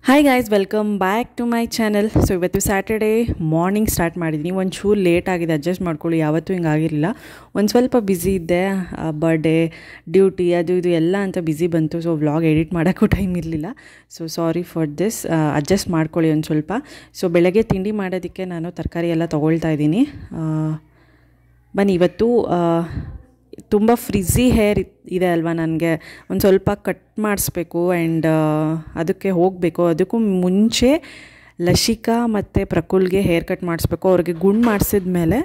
Hi guys welcome back to my channel so ಇವತ್ತು Saturday morning start ಮಾಡಿದ್ದೀನಿ ಒಂಚೂರು late ಆಗಿದೆ ಅಡ್ಜಸ್ಟ್ ಮಾಡ್ಕೊಳ್ಳಿ ಯಾವತ್ತೂ ಹಿಂಗೆ ಆಗಿರಲಿಲ್ಲ ಒಂದು ಸ್ವಲ್ಪ ಬ್ಯುಸಿ ಇದ್ದೆ ಬರ್ಡೇ ಡ್ಯೂಟಿ ಅದು ಇದು ಎಲ್ಲ ಅಂತ ಬ್ಯುಸಿ ಬಂತು ಸೊ ವ್ಲಾಗ್ ಎಡಿಟ್ ಮಾಡೋಕ್ಕೂ ಟೈಮ್ ಇರಲಿಲ್ಲ so sorry for this adjust ಮಾಡ್ಕೊಳ್ಳಿ ಒಂದು ಸ್ವಲ್ಪ ಸೊ ಬೆಳಗ್ಗೆ ತಿಂಡಿ ಮಾಡೋದಕ್ಕೆ ನಾನು ತರಕಾರಿ ಎಲ್ಲ ತೊಗೊಳ್ತಾ ಇದ್ದೀನಿ ಬನ್ನಿ ಇವತ್ತು ತುಂಬ ಫ್ರಿಝಿ ಹೇರ್ ಇದೆ ಅಲ್ವಾ ನನಗೆ ಒಂದು ಸ್ವಲ್ಪ ಕಟ್ ಮಾಡಿಸ್ಬೇಕು ಆ್ಯಂಡ್ ಅದಕ್ಕೆ ಹೋಗಬೇಕು ಅದಕ್ಕೂ ಮುಂಚೆ ಲಶಿಕಾ ಮತ್ತು ಪ್ರಕುಲ್ಗೆ ಹೇರ್ ಕಟ್ ಮಾಡಿಸ್ಬೇಕು ಅವ್ರಿಗೆ ಗುಂಡು ಮಾಡಿಸಿದ್ಮೇಲೆ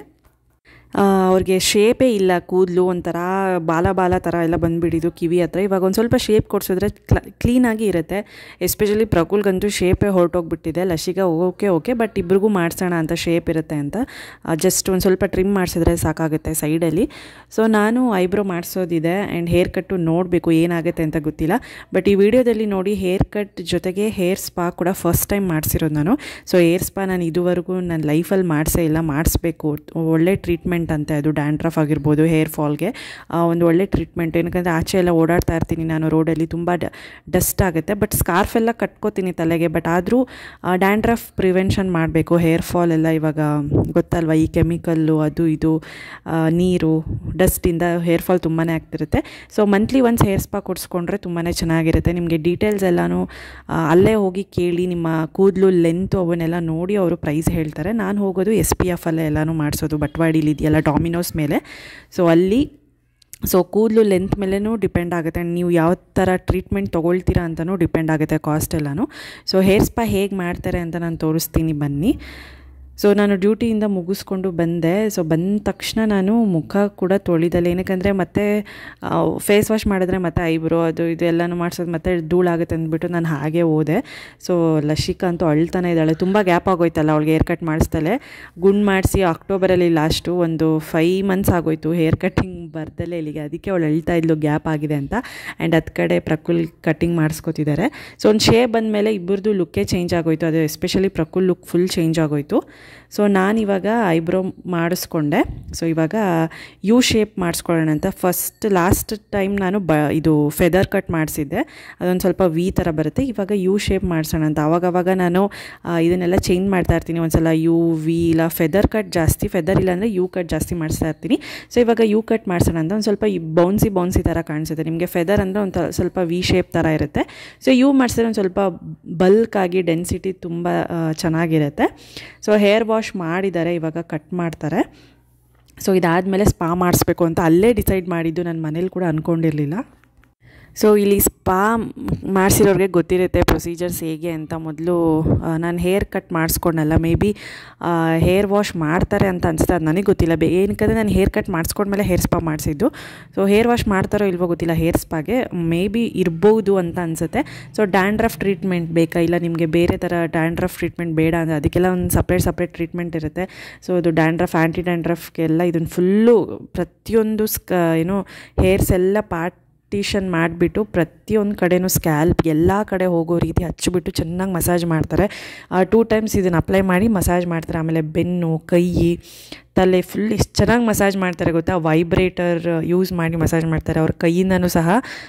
ಅವ್ರಿಗೆ ಶೇಪೇ ಇಲ್ಲ ಕೂದಲು ಒಂಥರ ಬಾಲ ಬಾಲ ಥರ ಎಲ್ಲ ಬಂದುಬಿಟ್ಟಿದ್ದು ಕಿವಿ ಹತ್ರ ಇವಾಗ ಒಂದು ಸ್ವಲ್ಪ ಶೇಪ್ ಕೊಡಿಸಿದ್ರೆ ಕ್ಲ ಕ್ಲೀನಾಗಿ ಇರುತ್ತೆ ಎಸ್ಪೆಷಲಿ ಪ್ರಕುಲ್ಗಂತೂ ಶೇಪೇ ಹೊರಟೋಗ್ಬಿಟ್ಟಿದೆ ಲಶಿಗ ಓಕೆ ಓಕೆ ಬಟ್ ಇಬ್ರಿಗೂ ಮಾಡಿಸೋಣ ಅಂತ ಶೇಪ್ ಇರುತ್ತೆ ಅಂತ ಜಸ್ಟ್ ಒಂದು ಸ್ವಲ್ಪ ಟ್ರಿಮ್ ಮಾಡಿಸಿದ್ರೆ ಸಾಕಾಗುತ್ತೆ ಸೈಡಲ್ಲಿ ಸೊ ನಾನು ಐಬ್ರೋ ಮಾಡಿಸೋದಿದೆ ಆ್ಯಂಡ್ ಹೇರ್ ಕಟ್ಟು ನೋಡಬೇಕು ಏನಾಗುತ್ತೆ ಅಂತ ಗೊತ್ತಿಲ್ಲ ಬಟ್ ಈ ವಿಡಿಯೋದಲ್ಲಿ ನೋಡಿ ಹೇರ್ ಕಟ್ ಜೊತೆಗೆ ಹೇರ್ ಸ್ಪಾ ಕೂಡ ಫಸ್ಟ್ ಟೈಮ್ ಮಾಡಿಸಿರೋದು ನಾನು ಸೊ ಹೇರ್ ಸ್ಪಾ ನಾನು ಇದುವರೆಗೂ ನನ್ನ ಲೈಫಲ್ಲಿ ಮಾಡಿಸೇ ಇಲ್ಲ ಮಾಡಿಸ್ಬೇಕು ಒಳ್ಳೆ ಟ್ರೀಟ್ಮೆಂಟ್ ಅಂತೆ ಅದು ಡ್ಯಾಂಡ್ರಫ್ ಆಗಿರ್ಬೋದು ಹೇರ್ ಫಾಲ್ಗೆ ಒಂದು ಒಳ್ಳೆ ಟ್ರೀಟ್ಮೆಂಟ್ ಏನಕ್ಕಂದರೆ ಆಚೆ ಎಲ್ಲ ಓಡಾಡ್ತಾ ಇರ್ತೀನಿ ನಾನು ರೋಡಲ್ಲಿ ತುಂಬ ಡಸ್ಟ್ ಆಗುತ್ತೆ ಬಟ್ ಸ್ಕಾರ್ಫ್ ಎಲ್ಲ ಕಟ್ಕೋತೀನಿ ತಲೆಗೆ ಬಟ್ ಆದರೂ ಡ್ಯಾಂಡ್ರಫ್ ಪ್ರಿವೆನ್ಷನ್ ಮಾಡಬೇಕು ಹೇರ್ ಫಾಲ್ ಎಲ್ಲ ಇವಾಗ ಗೊತ್ತಲ್ವ ಈ ಕೆಮಿಕಲ್ಲು ಅದು ಇದು ನೀರು ಡಸ್ಟಿಂದ ಹೇರ್ ಫಾಲ್ ತುಂಬಾ ಆಗ್ತಿರುತ್ತೆ so monthly once hair spa ಕೊಡಿಸ್ಕೊಂಡ್ರೆ ತುಂಬಾ ಚೆನ್ನಾಗಿರುತ್ತೆ ನಿಮಗೆ ಡೀಟೇಲ್ಸ್ ಎಲ್ಲನೂ ಅಲ್ಲೇ ಹೋಗಿ ಕೇಳಿ ನಿಮ್ಮ ಕೂದಲು ಲೆಂತು ಅವನ್ನೆಲ್ಲ ನೋಡಿ ಅವರು ಪ್ರೈಸ್ ಹೇಳ್ತಾರೆ ನಾನು ಹೋಗೋದು ಎಸ್ ಪಿ ಎಫ್ ಅಲ್ಲೇ ಎಲ್ಲನೂ ಮಾಡಿಸೋದು ಬಟ್ವಾಡಿಲಿ ಇದೆಯಲ್ಲ ಡಾಮಿನೋಸ್ ಮೇಲೆ ಸೊ ಅಲ್ಲಿ ಸೊ ಕೂದಲು ಲೆಂತ್ ಮೇಲೂ ಡಿಪೆಂಡ್ ಆಗುತ್ತೆ ಆ್ಯಂಡ್ ನೀವು ಯಾವ ಥರ ಟ್ರೀಟ್ಮೆಂಟ್ ತೊಗೊಳ್ತೀರಾ ಅಂತಲೂ ಡಿಪೆಂಡ್ ಆಗುತ್ತೆ ಕಾಸ್ಟ್ ಎಲ್ಲನೂ ಸೊ ಹೇರ್ ಸ್ಪಾ ಹೇಗೆ ಮಾಡ್ತಾರೆ ಅಂತ ನಾನು ತೋರಿಸ್ತೀನಿ ಬನ್ನಿ ಸೊ ನಾನು ಡ್ಯೂಟಿಯಿಂದ ಮುಗಿಸ್ಕೊಂಡು ಬಂದೆ ಸೊ ಬಂದ ತಕ್ಷಣ ನಾನು ಮುಖ ಕೂಡ ತೊಳಿದಲ್ಲ ಏನಕ್ಕಂದರೆ ಮತ್ತೆ ಫೇಸ್ ವಾಶ್ ಮಾಡಿದ್ರೆ ಮತ್ತೆ ಐಬ್ರೋ ಅದು ಇದು ಎಲ್ಲನೂ ಮಾಡಿಸೋದು ಮತ್ತೆ ಧೂಳಾಗುತ್ತೆ ಅಂದ್ಬಿಟ್ಟು ನಾನು ಹಾಗೆ ಹೋದೆ ಸೊ ಲಶಿಕಾ ಅಂತೂ ಅಳ್ತಾನೆ ಇದ್ದಾಳೆ ತುಂಬ ಗ್ಯಾಪ್ ಆಗೋಯ್ತಲ್ಲ ಅವಳಿಗೆ ಹೇರ್ ಕಟ್ ಮಾಡಿಸ್ದಲೆ ಗುಂಡು ಮಾಡಿಸಿ ಅಕ್ಟೋಬರಲ್ಲಿ ಲಾಸ್ಟು ಒಂದು ಫೈ ಮಂತ್ಸ್ ಆಗೋಯ್ತು ಹೇರ್ ಕಟ್ಟಿಂಗ್ ಬರ್ದಲ್ಲೇ ಇಲ್ಲಿಗೆ ಅದಕ್ಕೆ ಅವಳು ಅಳ್ತಾ ಇದ್ಲು ಗ್ಯಾಪ್ ಆಗಿದೆ ಅಂತ ಆ್ಯಂಡ್ ಹತ್ತು ಕಡೆ ಪ್ರಕುಲ್ ಕಟ್ಟಿಂಗ್ ಮಾಡಿಸ್ಕೊತಿದ್ದಾರೆ ಸೊ ಒಂದು ಶೇಪ್ ಬಂದಮೇಲೆ ಇಬ್ಬರದು ಲುಕ್ಕೇ ಚೇಂಜ್ ಆಗೋಯ್ತು ಅದು especially Prakul look full change ಆಗೋಯ್ತು ಸೊ ನಾನಿವಾಗ ಐಬ್ರೋ ಮಾಡಿಸ್ಕೊಂಡೆ ಸೊ ಇವಾಗ ಯು ಶೇಪ್ ಮಾಡಿಸ್ಕೊಳ್ಳೋಣ ಅಂತ ಫಸ್ಟ್ ಲಾಸ್ಟ್ ಟೈಮ್ ನಾನು ಬ ಇದು ಫೆದರ್ ಕಟ್ ಮಾಡಿಸಿದ್ದೆ ಅದೊಂದು ಸ್ವಲ್ಪ ವಿ ಥರ ಬರುತ್ತೆ ಇವಾಗ ಯು ಶೇಪ್ ಮಾಡಿಸೋಣ ಅಂತ ಅವಾಗವಾಗ ನಾನು ಇದನ್ನೆಲ್ಲ ಚೇಂಜ್ ಮಾಡ್ತಾ ಇರ್ತೀನಿ ಒಂದು ಸಲ ಯು ವಿ ಇಲ್ಲ ಫೆದರ್ ಕಟ್ ಜಾಸ್ತಿ ಫೆದರ್ ಇಲ್ಲ ಅಂದರೆ ಯು ಕಟ್ ಜಾಸ್ತಿ ಮಾಡಿಸ್ತಾ ಇರ್ತೀನಿ ಸೊ ಇವಾಗ ಯು ಕಟ್ ಮಾಡಿಸೋಣ ಅಂತ ಒಂದು ಸ್ವಲ್ಪ ಬೌನ್ಸಿ ಬೌನ್ಸಿ ಥರ ಕಾಣಿಸುತ್ತೆ ನಿಮಗೆ ಫೆದರ್ ಅಂದರೆ ಒಂದು ಸ್ವಲ್ಪ ವಿ ಶೇಪ್ ಥರ ಇರುತ್ತೆ ಸೊ ಯು ಮಾಡಿಸಿದ್ರೆ ಒಂದು ಸ್ವಲ್ಪ ಬಲ್ಕಾಗಿ ಡೆನ್ಸಿಟಿ ತುಂಬ ಚೆನ್ನಾಗಿರುತ್ತೆ ಸೊ ಹೇರ್ ವಾಶ್ ಮಾಡಿದ್ದಾರೆ ಇವಾಗ ಕಟ್ ಮಾಡ್ತಾರೆ ಸೊ ಇದಾದಮೇಲೆ ಸ್ಪಾ ಮಾಡಿಸ್ಬೇಕು ಅಂತ ಅಲ್ಲೇ ಡಿಸೈಡ್ ಮಾಡಿದ್ದು ನನ್ನ ಮನೇಲಿ ಕೂಡ ಅಂದ್ಕೊಂಡಿರಲಿಲ್ಲ ಸೊ ಇಲ್ಲಿ ಸ್ಪಾ ಮಾಡಿಸಿರೋರಿಗೆ ಗೊತ್ತಿರುತ್ತೆ ಪ್ರೊಸೀಜರ್ಸ್ ಹೇಗೆ ಅಂತ ಮೊದಲು ನಾನು ಹೇರ್ ಕಟ್ ಮಾಡಿಸ್ಕೊಂಡಲ್ಲ ಮೇ ಬಿ ಹೇರ್ ವಾಶ್ ಮಾಡ್ತಾರೆ ಅಂತ ಅನಿಸ್ತಾ ಅದು ನನಗೆ ಗೊತ್ತಿಲ್ಲ ಬೇ ಏನಕ್ಕಂದರೆ ನಾನು ಹೇರ್ ಕಟ್ ಮಾಡಿಸ್ಕೊಂಡ್ಮೇಲೆ ಹೇರ್ ಸ್ಪಾ ಮಾಡಿಸಿದ್ದು ಸೊ ಹೇರ್ ವಾಶ್ ಮಾಡ್ತಾರೋ ಇಲ್ವೋ ಗೊತ್ತಿಲ್ಲ ಹೇರ್ ಸ್ಪಾಗೆ ಮೇ ಬಿ ಇರ್ಬೋದು ಅಂತ ಅನಿಸುತ್ತೆ ಸೊ ಡ್ಯಾಂಡ್ರಫ್ ಟ್ರೀಟ್ಮೆಂಟ್ ಬೇಕಾ ಇಲ್ಲ ನಿಮಗೆ ಬೇರೆ ಥರ ಡ್ಯಾಂಡ್ರಫ್ ಟ್ರೀಟ್ಮೆಂಟ್ ಬೇಡ ಅಂದರೆ ಅದಕ್ಕೆಲ್ಲ ಒಂದು ಸಪ್ರೇಟ್ ಸಪ್ರೇಟ್ ಟ್ರೀಟ್ಮೆಂಟ್ ಇರುತ್ತೆ ಸೊ ಇದು ಡ್ಯಾಂಡ್ರಫ್ ಆ್ಯಂಟಿ ಡ್ಯಾಂಡ್ರಫ್ಗೆಲ್ಲ ಇದನ್ನು ಫುಲ್ಲು ಪ್ರತಿಯೊಂದು ಸ್ಕ ಏನೋ ಹೇರ್ಸ್ ಎಲ್ಲ ಪಾರ್ಟ್ ಪಾರ್ಟಿಷನ್ ಮಾಡಿಬಿಟ್ಟು ಪ್ರತಿಯೊಂದು ಕಡೆನೂ ಸ್ಕ್ಯಾಲ್ಪ್ ಎಲ್ಲ ಕಡೆ ಹೋಗೋ ರೀತಿ ಹಚ್ಚಿಬಿಟ್ಟು ಚೆನ್ನಾಗಿ ಮಸಾಜ್ ಮಾಡ್ತಾರೆ ಟೂ ಟೈಮ್ಸ್ ಇದನ್ನು ಅಪ್ಲೈ ಮಾಡಿ ಮಸಾಜ್ ಮಾಡ್ತಾರೆ ಆಮೇಲೆ ಬೆನ್ನು ಕೈ ತಲೆ ಫುಲ್ ಇಷ್ಟು ಚೆನ್ನಾಗಿ ಮಸಾಜ್ ಮಾಡ್ತಾರೆ ಗೊತ್ತಾ ವೈಬ್ರೇಟರ್ ಯೂಸ್ ಮಾಡಿ ಮಸಾಜ್ ಮಾಡ್ತಾರೆ ಅವ್ರ ಕೈಯಿಂದನೂ ಸಹ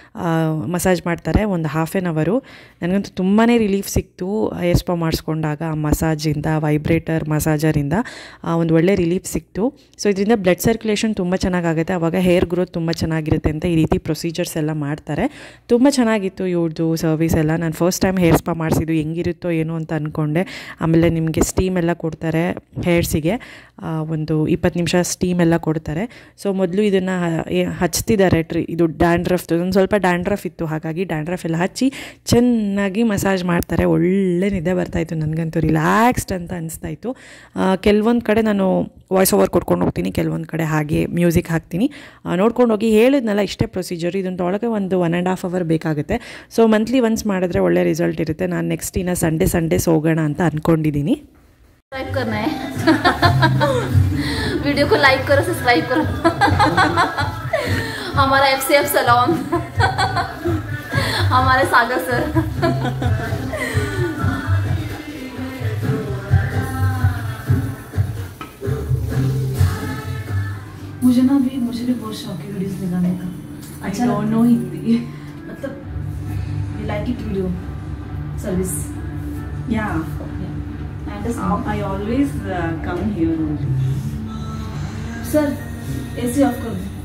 ಮಸಾಜ್ ಮಾಡ್ತಾರೆ ಒಂದು ಹಾಫ್ ಆ್ಯನ್ ಅವರು ನನಗಂತೂ ತುಂಬಾ ರಿಲೀಫ್ ಸಿಕ್ತು ಹೇರ್ ಸ್ಪಾ ಮಾಡಿಸ್ಕೊಂಡಾಗ ಆ ಮಸಾಜಿಂದ ವೈಬ್ರೇಟರ್ ಮಸಾಜರಿಂದ ಒಂದು ಒಳ್ಳೆ ರಿಲೀಫ್ ಸಿಕ್ತು ಸೊ ಇದರಿಂದ ಬ್ಲಡ್ ಸರ್ಕ್ಯುಲೇಷನ್ ತುಂಬ ಚೆನ್ನಾಗಾಗುತ್ತೆ ಆವಾಗ ಹೇರ್ ಗ್ರೋತ್ ತುಂಬ ಚೆನ್ನಾಗಿರುತ್ತೆ ಅಂತ ಈ ರೀತಿ ಪ್ರೊಸೀಜರ್ಸ್ ಎಲ್ಲ ಮಾಡ್ತಾರೆ ತುಂಬ ಚೆನ್ನಾಗಿತ್ತು ಇವ್ರದ್ದು ಸರ್ವಿಸ್ ಎಲ್ಲ ನಾನು ಫಸ್ಟ್ ಟೈಮ್ ಹೇರ್ ಸ್ಪಾ ಮಾಡಿಸಿದ್ದು ಹೆಂಗಿರುತ್ತೋ ಏನೋ ಅಂತ ಅಂದ್ಕೊಂಡೆ ಆಮೇಲೆ ನಿಮಗೆ ಸ್ಟೀಮ್ ಎಲ್ಲ ಕೊಡ್ತಾರೆ ಹೇರ್ಸಿಗೆ ಒಂದು ಇಪ್ಪತ್ತು ನಿಮಿಷ ಸ್ಟೀಮ್ ಎಲ್ಲ ಕೊಡ್ತಾರೆ ಸೊ ಮೊದಲು ಇದನ್ನು ಹಚ್ತಿದ್ದಾರೆ ಟ್ರಿ ಇದು ಡ್ಯಾಂಡ್ರಫ್ದು ಒಂದು ಸ್ವಲ್ಪ ಡ್ಯಾಂಡ್ರಫ್ ಇತ್ತು ಹಾಗಾಗಿ ಡ್ಯಾಂಡ್ರಫ್ ಎಲ್ಲ ಹಚ್ಚಿ ಚೆನ್ನಾಗಿ ಮಸಾಜ್ ಮಾಡ್ತಾರೆ ಒಳ್ಳೆ ನಿದ್ದೆ ಬರ್ತಾಯಿತ್ತು ನನಗಂತೂ ರಿಲ್ಯಾಕ್ಸ್ಡ್ ಅಂತ ಅನಿಸ್ತಾಯಿತ್ತು ಕೆಲವೊಂದು ಕಡೆ ನಾನು ವಾಯ್ಸ್ ಓವರ್ ಕೊಟ್ಕೊಂಡು ಹೋಗ್ತೀನಿ ಕೆಲವೊಂದು ಕಡೆ ಹಾಗೆ ಮ್ಯೂಸಿಕ್ ಹಾಕ್ತೀನಿ ನೋಡ್ಕೊಂಡು ಹೋಗಿ ಹೇಳಿದ್ನಲ್ಲ ಇಷ್ಟೇ ಪ್ರೊಸೀಜರ್ ಇದನ್ನು ತೊಳಗೆ ಒಂದು ಒನ್ ಆ್ಯಂಡ್ ಹಾಫ್ ಅವರ್ ಬೇಕಾಗುತ್ತೆ ಸೊ ಮಂತ್ಲಿ ಒನ್ಸ್ ಮಾಡಿದ್ರೆ ಒಳ್ಳೆ ರಿಸಲ್ಟ್ ಇರುತ್ತೆ ನಾನು ನೆಕ್ಸ್ಟ್ ಇನ್ನು ಸಂಡೇ ಸಂಡೇಸ್ ಹೋಗೋಣ ಅಂತ ಅಂದ್ಕೊಂಡಿದ್ದೀನಿ सब्सक्राइब करना है वीडियो को लाइक करो सब्सक्राइब करो हमारा एफ सी एफ सलोन हमारे सागर सर मुझे ना भी मुझे भी बहुत शौक है वीडियोस निकालने का अच्छा नो नो हिंदी मतलब you like it video service Yeah. And this I always uh, come here only. Sir AC off कर दो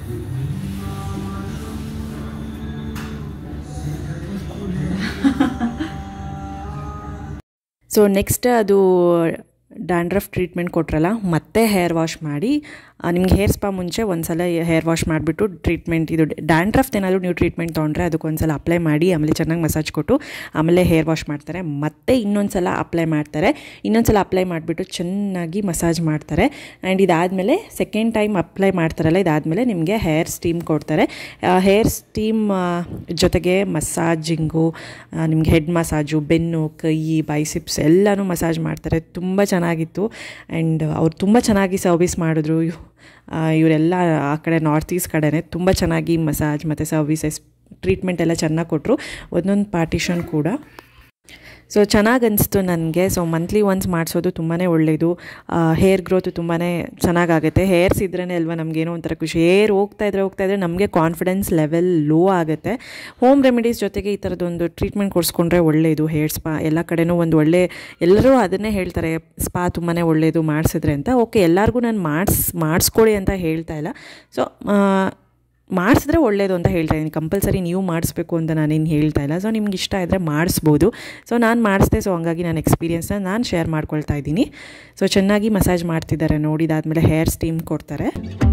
ಸೊ ನೆಕ್ಸ್ಟ್ ಅದು ಡ್ಯಾಂಡ್ರಫ್ ಟ್ರೀಟ್ಮೆಂಟ್ ಕೊಟ್ರಲ್ಲ ಮತ್ತೆ ಹೇರ್ ವಾಶ್ ಮಾಡಿ ನಿಮ್ಗೆ ಹೇರ್ ಸ್ಪಾ ಮುಂಚೆ ಒಂದು ಸಲ ಹೇರ್ ವಾಶ್ ಮಾಡಿಬಿಟ್ಟು ಟ್ರೀಟ್ಮೆಂಟ್ ಇದು ಡ್ಯಾಂಡ್ರಫ್ ಏನಾದರೂ ನೀವು ಟ್ರೀಟ್ಮೆಂಟ್ ತೊಗೊಂಡ್ರೆ ಅದಕ್ಕೆ ಒಂದು ಸಲ ಅಪ್ಲೈ ಮಾಡಿ ಆಮೇಲೆ ಚೆನ್ನಾಗಿ ಮಸಾಜ್ ಕೊಟ್ಟು ಆಮೇಲೆ ಹೇರ್ ವಾಶ್ ಮಾಡ್ತಾರೆ ಮತ್ತೆ ಇನ್ನೊಂದು ಸಲ ಅಪ್ಲೈ ಮಾಡ್ತಾರೆ ಇನ್ನೊಂದು ಸಲ ಅಪ್ಲೈ ಮಾಡಿಬಿಟ್ಟು ಚೆನ್ನಾಗಿ ಮಸಾಜ್ ಮಾಡ್ತಾರೆ ಆ್ಯಂಡ್ ಇದಾದಮೇಲೆ ಸೆಕೆಂಡ್ ಟೈಮ್ ಅಪ್ಲೈ ಮಾಡ್ತಾರಲ್ಲ ಇದಾದಮೇಲೆ ನಿಮಗೆ ಹೇರ್ ಸ್ಟೀಮ್ ಕೊಡ್ತಾರೆ ಹೇರ್ ಸ್ಟೀಮ್ ಜೊತೆಗೆ ಮಸಾಜಿಂಗು ನಿಮಗೆ ಹೆಡ್ ಮಸಾಜು ಬೆನ್ನು ಕೈ ಬೈಸಿಪ್ಸ್ ಎಲ್ಲನೂ ಮಸಾಜ್ ಮಾಡ್ತಾರೆ ತುಂಬ ಚೆನ್ನಾಗಿತ್ತು ಆ್ಯಂಡ್ ಅವ್ರು ತುಂಬ ಚೆನ್ನಾಗಿ ಸರ್ವಿಸ್ ಮಾಡಿದ್ರು ಆ, ಇವರೆಲ್ಲ ಆ ಕಡೆ ನಾರ್ತ್ ಈಸ್ಟ್ ಕಡೆನೇ ತುಂಬ ಚೆನ್ನಾಗಿ ಮಸಾಜ್ ಮತ್ತು ಸರ್ವಿಸಸ್ ಟ್ರೀಟ್ಮೆಂಟ್ ಎಲ್ಲ ಚೆನ್ನಾಗಿ ಕೊಟ್ಟರು ಒಂದೊಂದು ಪಾರ್ಟಿಷನ್ ಕೂಡ ಸೊ ಚೆನ್ನಾಗಿ ಅನಿಸ್ತು ನನಗೆ ಸೊ ಮಂತ್ಲಿ ಒನ್ಸ್ ಮಾಡಿಸೋದು ತುಂಬಾ ಒಳ್ಳೆಯದು ಹೇರ್ ಗ್ರೋತು ತುಂಬಾ ಚೆನ್ನಾಗಾಗುತ್ತೆ ಹೇರ್ಸ್ ಇದ್ರೇ ಅಲ್ವಾ ನಮಗೇನೋ ಒಂಥರ ಖುಷಿ ಹೇರ್ ಹೋಗ್ತಾ ಇದ್ರೆ ಹೋಗ್ತಾ ಇದ್ರೆ ನಮಗೆ ಕಾನ್ಫಿಡೆನ್ಸ್ ಲೆವೆಲ್ ಲೋ ಆಗುತ್ತೆ ಹೋಮ್ ರೆಮಿಡೀಸ್ ಜೊತೆಗೆ ಈ ಥರದೊಂದು ಟ್ರೀಟ್ಮೆಂಟ್ ಕೊಡಿಸ್ಕೊಂಡ್ರೆ ಒಳ್ಳೆಯದು ಹೇರ್ ಸ್ಪಾ ಎಲ್ಲ ಕಡೆನೂ ಒಂದು ಒಳ್ಳೆ ಎಲ್ಲರೂ ಅದನ್ನೇ ಹೇಳ್ತಾರೆ ಸ್ಪಾ ತುಂಬಾ ಒಳ್ಳೆಯದು ಮಾಡಿಸಿದ್ರೆ ಅಂತ ಓಕೆ ಎಲ್ಲರಿಗೂ ನಾನು ಮಾಡಿಸ್ ಮಾಡಿಸ್ಕೊಡಿ ಅಂತ ಹೇಳ್ತಾ ಇಲ್ಲ ಸೊ ಮಾಡಿಸಿದ್ರೆ ಒಳ್ಳೆಯದು ಅಂತ ಹೇಳ್ತಾ ಇದ್ದೀನಿ ಕಂಪಲ್ಸರಿ ನೀವು ಮಾಡಿಸ್ಬೇಕು ಅಂತ ನಾನೇನು ಹೇಳ್ತಾ ಇಲ್ಲ ಸೊ ನಿಮ್ಗೆ ಇಷ್ಟ ಇದ್ದರೆ ಮಾಡಿಸ್ಬೋದು ಸೊ ನಾನು ಮಾಡಿಸ್ದೆ ಸೊ ಹಂಗಾಗಿ ನಾನು ಎಕ್ಸ್ಪೀರಿಯನ್ಸ್ನ ನಾನು ಶೇರ್ ಮಾಡ್ಕೊಳ್ತಾ ಇದ್ದೀನಿ ಸೊ ಚೆನ್ನಾಗಿ ಮಸಾಜ್ ಮಾಡ್ತಿದ್ದಾರೆ ನೋಡಿದಾದ್ಮೇಲೆ ಹೇರ್ ಸ್ಟೀಮ್ ಕೊಡ್ತಾರೆ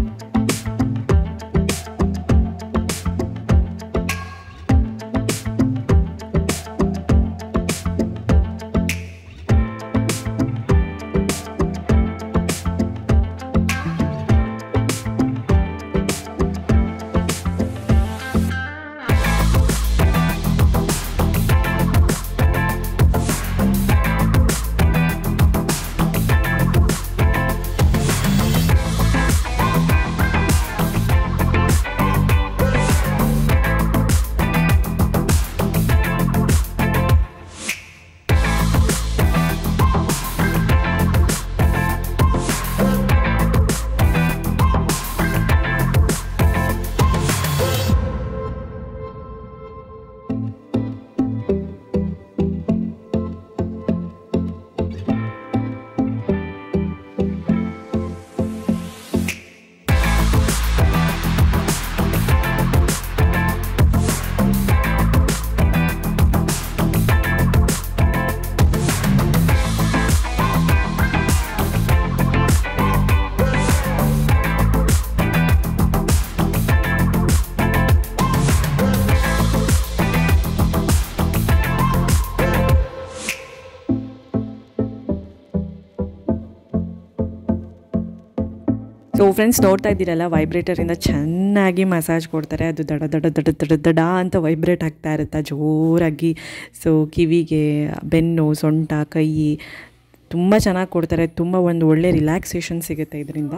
ಸೊ ಫ್ರೆಂಡ್ಸ್ ನೋಡ್ತಾ ಇದ್ದೀರಲ್ಲ ವೈಬ್ರೇಟರಿಂದ ಚೆನ್ನಾಗಿ ಮಸಾಜ್ ಕೊಡ್ತಾರೆ ಅದು ದಡ ದಡ ದಡ ದಡ ದಡ ಅಂತ ವೈಬ್ರೇಟ್ ಆಗ್ತಾ ಇರುತ್ತೆ ಜೋರಾಗಿ ಸೊ ಕಿವಿಗೆ ಬೆನ್ನು ಸೊಂಟ ಕೈ ತುಂಬ ಚೆನ್ನಾಗಿ ಕೊಡ್ತಾರೆ ತುಂಬ ಒಂದು ಒಳ್ಳೆ ರಿಲ್ಯಾಕ್ಸೇಷನ್ ಸಿಗುತ್ತೆ ಇದರಿಂದ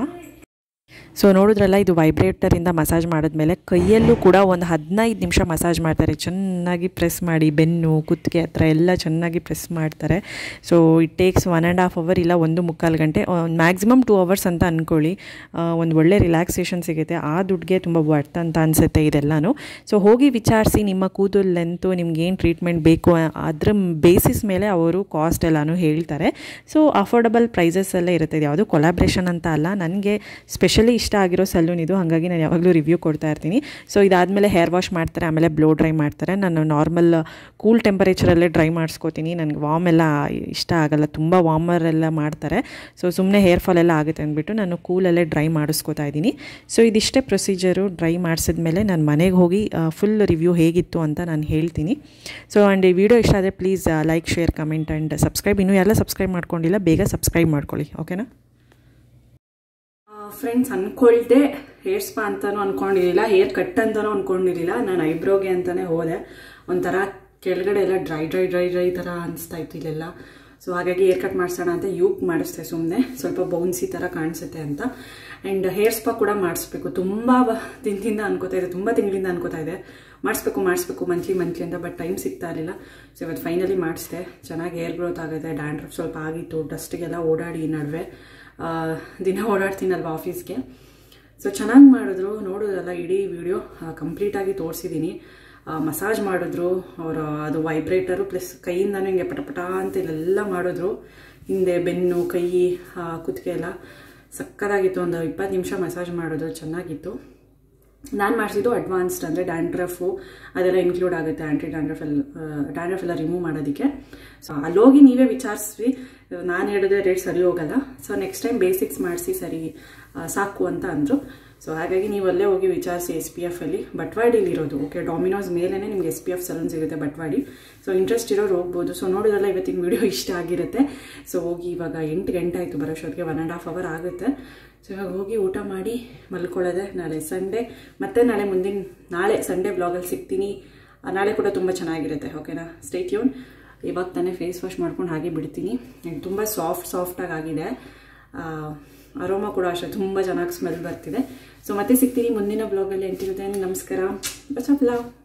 ಸೊ ನೋಡಿದ್ರಲ್ಲ ಇದು ವೈಬ್ರೇಟರಿಂದ ಮಸಾಜ್ ಮಾಡಿದ್ಮೇಲೆ ಕೈಯಲ್ಲೂ ಕೂಡ ಒಂದು ಹದಿನೈದು ನಿಮಿಷ ಮಸಾಜ್ ಮಾಡ್ತಾರೆ ಚೆನ್ನಾಗಿ ಪ್ರೆಸ್ ಮಾಡಿ ಬೆನ್ನು ಕುತ್ತಿಗೆ ಹತ್ರ ಎಲ್ಲ ಚೆನ್ನಾಗಿ ಪ್ರೆಸ್ ಮಾಡ್ತಾರೆ so it takes one and half hour ಇಲ್ಲ ಒಂದು ಮುಕ್ಕಾಲು ಗಂಟೆ ಮ್ಯಾಕ್ಸಿಮಮ್ ಟೂ ಅವರ್ಸ್ ಅಂತ ಅಂದ್ಕೊಳ್ಳಿ ಒಂದು ಒಳ್ಳೆ ರಿಲ್ಯಾಕ್ಸೇಷನ್ ಸಿಗುತ್ತೆ ಆ ದುಡ್ಡಿಗೆ ತುಂಬ ವರ್ತ್ ಅಂತ ಅನಿಸುತ್ತೆ ಇದೆಲ್ಲನೂ ಸೊ ಹೋಗಿ ವಿಚಾರಿಸಿ ನಿಮ್ಮ ಕೂದಲು ಲೆಂತು ನಿಮ್ಗೆ ಏನು ಟ್ರೀಟ್ಮೆಂಟ್ ಬೇಕು ಅದ್ರ ಬೇಸಿಸ್ ಮೇಲೆ ಅವರು ಕಾಸ್ಟ್ ಎಲ್ಲನೂ ಹೇಳ್ತಾರೆ ಸೊ ಅಫೋರ್ಡಬಲ್ ಪ್ರೈಸಸ್ ಎಲ್ಲ ಇರುತ್ತೆ ಇದು ಯಾವುದು ಕೊಲಾಬ್ರೇಷನ್ ಅಂತ ಅಲ್ಲ ನನಗೆ ಸ್ಪೆಷಲಿ ಇಷ್ಟ ಆಗಿರೋ ಸಲೂನ್ ಇದು ಹಾಗಾಗಿ ನಾನು ಯಾವಾಗಲೂ ರಿವ್ಯೂ ಕೊಡ್ತಾ ಇರ್ತೀನಿ ಸೊ ಇದಾದಮೇಲೆ ಹೇರ್ ವಾಶ್ ಮಾಡ್ತಾರೆ ಆಮೇಲೆ ಬ್ಲೋ ಡ್ರೈ ಮಾಡ್ತಾರೆ ನಾನು ನಾರ್ಮಲ್ ಕೂಲ್ ಟೆಂಪರೇಚರಲ್ಲೇ ಡ್ರೈ ಮಾಡಿಸ್ಕೋತೀನಿ ನನಗೆ ವಾಮ್ ಎಲ್ಲ ಇಷ್ಟ ಆಗಲ್ಲ ತುಂಬ ವಾಮರ್ ಎಲ್ಲ ಮಾಡ್ತಾರೆ ಸೊ ಸುಮ್ಮನೆ ಹೇರ್ ಫಾಲ್ ಎಲ್ಲ ಆಗುತ್ತೆ ಅಂದ್ಬಿಟ್ಟು ನಾನು ಕೂಲಲ್ಲೇ ಡ್ರೈ ಮಾಡಿಸ್ಕೋತಾ ಇದ್ದೀನಿ ಸೊ ಇದಿಷ್ಟೇ ಪ್ರೊಸೀಜರು ಡ್ರೈ ಮಾಡಿಸಿದ್ಮೇಲೆ ನಾನು ಮನೆಗೆ ಹೋಗಿ ಫುಲ್ ರಿವ್ಯೂ ಹೇಗಿತ್ತು ಅಂತ ನಾನು ಹೇಳ್ತೀನಿ ಸೊ ಆ್ಯಂಡ್ ಈ ವಿಡಿಯೋ ಇಷ್ಟ ಆದರೆ please like share comment and subscribe ಇನ್ನೂ ಎಲ್ಲ ಸಬ್ಸ್ಕ್ರೈಬ್ ಮಾಡ್ಕೊಂಡಿಲ್ಲ ಬೇಗ ಸಬ್ಸ್ಕ್ರೈಬ್ ಮಾಡ್ಕೊಳ್ಳಿ ಓಕೆನಾ ಫ್ರೆಂಡ್ಸ್ ಅಂದ್ಕೊಳ್ದೆ ಹೇರ್ ಸ್ಪಾ ಅಂತಲೂ ಅಂದ್ಕೊಂಡಿರಲಿಲ್ಲ ಹೇರ್ ಕಟ್ ಅಂತಲೂ ಅಂದ್ಕೊಂಡಿರಲಿಲ್ಲ ನಾನು ಐಬ್ರೋಗೆ ಅಂತಲೇ ಹೋದೆ ಒಂಥರ ಕೆಳಗಡೆ ಎಲ್ಲ ಡ್ರೈ ಡ್ರೈ ಡ್ರೈ ಡ್ರೈ ಥರ ಅನಿಸ್ತಾ ಇತ್ತು ಇಲ್ಲೆಲ್ಲ ಸೊ ಹಾಗಾಗಿ ಹೇರ್ ಕಟ್ ಮಾಡಿಸೋಣ ಅಂತ ಯೂಕ್ ಮಾಡಿಸ್ದೆ ಸುಮ್ಮನೆ ಸ್ವಲ್ಪ ಬೌನ್ಸಿ ಥರ ಕಾಣಿಸುತ್ತೆ ಅಂತ ಆ್ಯಂಡ್ ಹೇರ್ ಸ್ಪಾ ಕೂಡ ಮಾಡಿಸ್ಬೇಕು ತುಂಬ ದಿನದಿಂದ ಅನ್ಕೋತಾ ಇದೆ ತುಂಬ ತಿಂಗಳಿಂದ ಅನ್ಕೋತಾ ಇದೆ ಮಾಡಿಸ್ಬೇಕು ಮಾಡಿಸ್ಬೇಕು ಮಂತ್ಲಿ ಮಂತ್ಲಿ ಅಂತ ಬಟ್ ಟೈಮ್ ಸಿಗ್ತಾ ಇರಲಿಲ್ಲ ಸೊ ಇವತ್ತು ಫೈನಲಿ ಮಾಡಿಸ್ದೆ ಚೆನ್ನಾಗಿ ಹೇರ್ ಗ್ರೋತ್ ಆಗುತ್ತೆ ಡ್ಯಾಂಡ್ರಫ್ ಸ್ವಲ್ಪ ಆಗಿತ್ತು ಡಸ್ಟಿಗೆಲ್ಲ ಓಡಾಡಿ ನಡುವೆ ದಿನ ಓಡಾಡ್ತೀನಲ್ವ ಆಫೀಸ್ಗೆ ಸೊ ಚೆನ್ನಾಗಿ ಮಾಡಿದ್ರು ನೋಡೋದಲ್ಲ ಇಡೀ ವಿಡಿಯೋ ಕಂಪ್ಲೀಟಾಗಿ ತೋರಿಸಿದ್ದೀನಿ ಮಸಾಜ್ ಮಾಡಿದ್ರು ಅವರ ಅದು ವೈಬ್ರೇಟರು ಪ್ಲಸ್ ಕೈಯಿಂದನೂ ಹಿಂಗೆ ಪಟ ಪಟ ಅಂತ ಇಲ್ಲೆಲ್ಲ ಮಾಡಿದ್ರು ಹಿಂದೆ ಬೆನ್ನು ಕೈ ಆ, ಕುತ್ತಿಗೆ ಎಲ್ಲ ಸಕ್ಕತ್ತಾಗಿತ್ತು ಒಂದು ಇಪ್ಪತ್ತು ನಿಮಿಷ ಮಸಾಜ್ ಮಾಡಿದ್ರು ಚೆನ್ನಾಗಿತ್ತು ನಾನು ಮಾಡಿಸಿದ್ದು ಅಡ್ವಾನ್ಸ್ಡ್ ಅಂದರೆ ಡ್ಯಾಂಡ್ರಫು ಅದೆಲ್ಲ ಇನ್ಕ್ಲೂಡ್ ಆಗುತ್ತೆ ಆ್ಯಂಟಿ ಡ್ಯಾಂಡ್ರಫ್ ಎಲ್ಲ ಡ್ಯಾಂಡ್ರಫ್ ಎಲ್ಲ ರಿಮೂವ್ ಮಾಡೋದಕ್ಕೆ ಸೊ ಅಲ್ಲೋಗಿ ನೀವೇ ವಿಚಾರಿಸ್ವಿ ನಾನು ಹೇಳಿದ್ರೆ ರೇಟ್ ಸರಿ ಹೋಗಲ್ಲ ಸೊ ನೆಕ್ಸ್ಟ್ ಟೈಮ್ ಬೇಸಿಕ್ಸ್ ಮಾಡಿಸಿ ಸರಿ ಆ, ಸಾಕು ಅಂತ ಅಂದರು ಸೊ ಹಾಗಾಗಿ ನೀವು ಅಲ್ಲೇ ಹೋಗಿ ವಿಚಾರಿಸಿ ಎಸ್ ಪಿ ಎಫಲ್ಲಿ ಬಟ್ವಾಡಿಲಿ ಇರೋದು ಓಕೆ ಡಾಮಿನೋಸ್ ಮೇಲೇ ನಿಮ್ಗೆ ಎಸ್ ಪಿ ಎಫ್ ಸಲೂನ್ ಸಿಗುತ್ತೆ ಬಟ್ವಾಡಿ ಸೊ ಇಂಟ್ರೆಸ್ಟ್ ಇರೋರು ಹೋಗ್ಬೋದು ಸೊ ನೋಡಿದ್ರಲ್ಲ ಇವತ್ತಿನ ವಿಡಿಯೋ ಇಷ್ಟ ಆಗಿರುತ್ತೆ ಸೊ ಹೋಗಿ ಇವಾಗ ಎಂಟು ಗಂಟೆ ಆಯಿತು ಬರೋಷ್ಟೊತ್ತಿಗೆ ಒನ್ ಆ್ಯಂಡ್ ಹಾಫ್ ಅವರ್ ಆಗುತ್ತೆ ಸೊ ಇವಾಗ ಹೋಗಿ ಊಟ ಮಾಡಿ ಮಲ್ಕೊಳ್ಳೋದೆ ನಾಳೆ ಸಂಡೇ ಮತ್ತೆ ನಾಳೆ ಮುಂದಿನ ನಾಳೆ ಸಂಡೇ ಬ್ಲಾಗಲ್ಲಿ ಸಿಗ್ತೀನಿ ಆ, ನಾಳೆ ಕೂಡ ತುಂಬ ಚೆನ್ನಾಗಿರುತ್ತೆ ಓಕೆನಾ ಸ್ಟೇಟ್ ಯೂನ್ ಇವಾಗ ತಾನೇ ಫೇಸ್ ವಾಶ್ ಮಾಡ್ಕೊಂಡು ಹಾಗೆ ಬಿಡ್ತೀನಿ ತುಂಬ ಸಾಫ್ಟ್ ಸಾಫ್ಟಾಗಿ ಆಗಿದೆ ಅರೋಮಾ ಕೂಡ ಅಷ್ಟೇ ತುಂಬ ಚೆನ್ನಾಗಿ ಸ್ಮೆಲ್ ಬರ್ತಿದೆ ಸೊ ಮತ್ತೆ ಸಿಗ್ತೀನಿ ಮುಂದಿನ ಬ್ಲಾಗಲ್ಲಿ ಎಂಟಿರುತ್ತೆ ನಮಸ್ಕಾರ ಬಚಪ್ ಲವ್